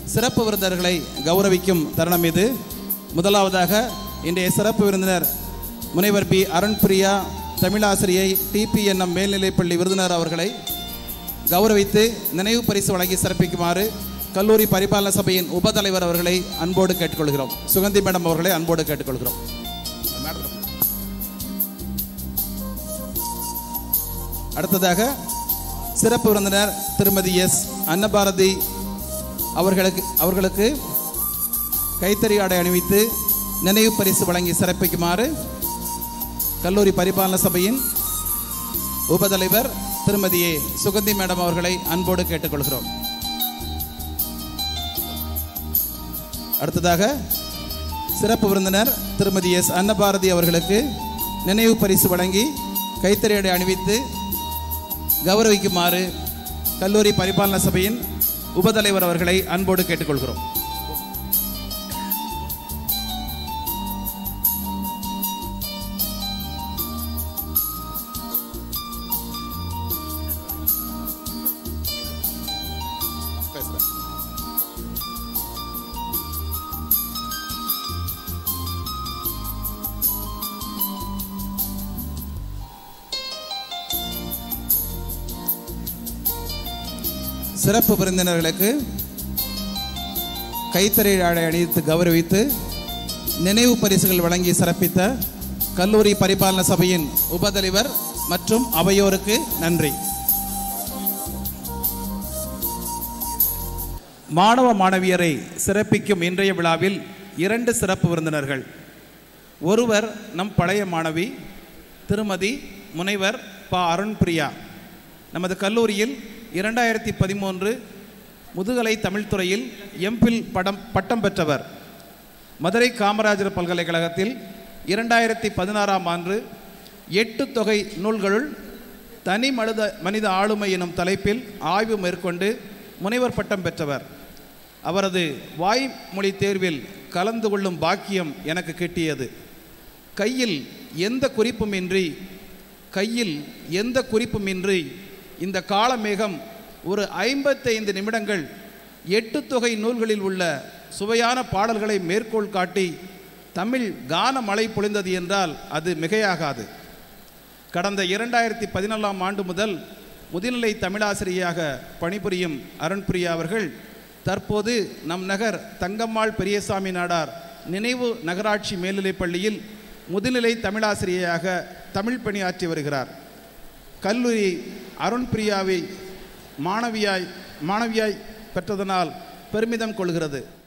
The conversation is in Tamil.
சிறப்பு விருந்தினர்களை கௌரவிக்கும் தருணம் இது முதலாவதாக இன்றைய சிறப்பு விருந்தினர் முனைவர் பி அருண்பிரியா தமிழாசிரியை டிபிஎன்எம் மேல்நிலைப்பள்ளி விருந்தினர் அவர்களை கௌரவித்து நினைவு பரிசு வழங்கி சிறப்பிக்குமாறு கல்லூரி பரிபாலன சபையின் உபதலைவர் அவர்களை அன்போடு கேட்டுக்கொள்கிறோம் சுகந்தி மேடம் அவர்களை அன்போடு கேட்டுக்கொள்கிறோம் அடுத்ததாக சிறப்பு விருந்தினர் திருமதி எஸ் அன்னபாரதி அவர்களுக்கு அவர்களுக்கு கைத்தறி ஆடை அணிவித்து நினைவு பரிசு வழங்கி சிறப்பிக்குமாறு கல்லூரி பரிபாலன சபையின் உபதலைவர் திருமதி ஏ. சுகந்தி மேடம் அவர்களை அன்போடு கேட்டுக்கொள்கிறோம் அடுத்ததாக சிறப்பு விருந்தினர் திருமதி எஸ் அன்னபாரதி அவர்களுக்கு நினைவு பரிசு வழங்கி கைத்தறியடை அணிவித்து கௌரவிக்குமாறு கல்லூரி பரிபாலன சபையின் உபதலைவர் அவர்களை அன்போடு கேட்டுக்கொள்கிறோம் சிறப்பு விருந்தினர்களுக்கு கைத்தறி ஆடை அணிவித்து கௌரவித்து நினைவு பரிசுகள் வழங்கி சிறப்பித்த கல்லூரி பரிபாலன சபையின் உபதலைவர் மற்றும் அவையோருக்கு நன்றி மாணவ மாணவியரை சிறப்பிக்கும் இன்றைய விழாவில் இரண்டு சிறப்பு விருந்தினர்கள் ஒருவர் நம் பழைய மாணவி திருமதி முனைவர் ப அருண்பிரியா நமது கல்லூரியில் இரண்டாயிரத்தி பதிமூன்று முதுகலை தமிழ்துறையில் எம்பில் படம் பட்டம் பெற்றவர் மதுரை காமராஜர் பல்கலைக்கழகத்தில் இரண்டாயிரத்தி பதினாறாம் ஆண்டு எட்டு தொகை நூல்களுள் தனி மனித மனித ஆளுமை எனும் தலைப்பில் ஆய்வு மேற்கொண்டு முனைவர் பட்டம் பெற்றவர் அவரது வாய்மொழி தேர்வில் கலந்து கொள்ளும் பாக்கியம் எனக்கு கிட்டியது கையில் எந்த குறிப்புமின்றி கையில் எந்த குறிப்புமின்றி இந்த காலமேகம் ஒரு ஐம்பத்தைந்து நிமிடங்கள் எட்டு தொகை நூல்களில் உள்ள சுவையான பாடல்களை மேற்கோள் காட்டி தமிழ் கான மழை பொழிந்தது என்றால் அது மிகையாகாது கடந்த இரண்டாயிரத்தி பதினாலாம் ஆண்டு முதல் முதுநிலை தமிழாசிரியையாக பணிபுரியும் அருண்பிரியா அவர்கள் தற்போது நம் நகர் தங்கம்மாள் பெரியசாமி நாடார் நினைவு நகராட்சி மேல்நிலைப் பள்ளியில் முதுநிலை தமிழாசிரியையாக தமிழ் பணியாற்றி வருகிறார் கல்லூரி அருண்பிரியாவை மாணவியாய் மாணவியாய் பெற்றதனால் பெருமிதம் கொள்கிறது